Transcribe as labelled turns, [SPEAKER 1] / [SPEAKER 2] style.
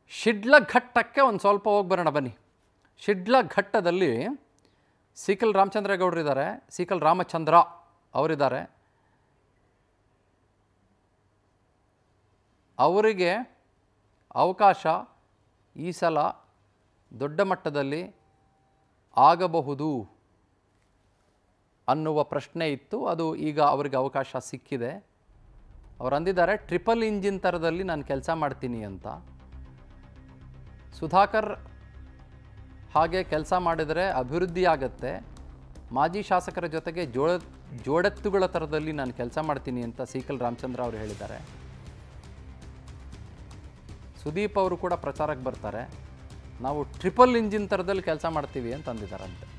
[SPEAKER 1] ಶಿಡ್ಲಘಟ್ಟಕ್ಕೆ ಒಂದು ಸ್ವಲ್ಪ ಹೋಗಿ ಬರೋಣ ಬನ್ನಿ ಶಿಡ್ಲಘಟ್ಟದಲ್ಲಿ ಸೀಕಲ್ ರಾಮಚಂದ್ರೇಗೌಡರಿದ್ದಾರೆ ಸೀಕಲ್ ರಾಮಚಂದ್ರ ಅವರಿದ್ದಾರೆ ಅವರಿಗೆ ಅವಕಾಶ ಈ ಸಲ ದೊಡ್ಡ ಮಟ್ಟದಲ್ಲಿ ಆಗಬಹುದು ಅನ್ನುವ ಪ್ರಶ್ನೆ ಇತ್ತು ಅದು ಈಗ ಅವರಿಗೆ ಅವಕಾಶ ಸಿಕ್ಕಿದೆ ಅವ್ರು ಅಂದಿದ್ದಾರೆ ಟ್ರಿಪಲ್ ಇಂಜಿನ್ ಥರದಲ್ಲಿ ನಾನು ಕೆಲಸ ಮಾಡ್ತೀನಿ ಅಂತ ಸುಧಾಕರ್ ಹಾಗೆ ಕೆಲಸ ಮಾಡಿದರೆ ಅಭಿವೃದ್ಧಿ ಆಗತ್ತೆ ಮಾಜಿ ಶಾಸಕರ ಜೊತೆಗೆ ಜೋಳ ಜೋಡೆತ್ತುಗಳ ಥರದಲ್ಲಿ ನಾನು ಕೆಲಸ ಮಾಡ್ತೀನಿ ಅಂತ ಸೀಕಲ್ ರಾಮಚಂದ್ರ ಅವರು ಹೇಳಿದ್ದಾರೆ ಸುದೀಪ್ ಅವರು ಕೂಡ ಪ್ರಚಾರಕ್ಕೆ ಬರ್ತಾರೆ ನಾವು ಟ್ರಿಪಲ್ ಇಂಜಿನ್ ಥರದಲ್ಲಿ ಕೆಲಸ ಮಾಡ್ತೀವಿ ಅಂತ ಅಂದಿದ್ದಾರಂತೆ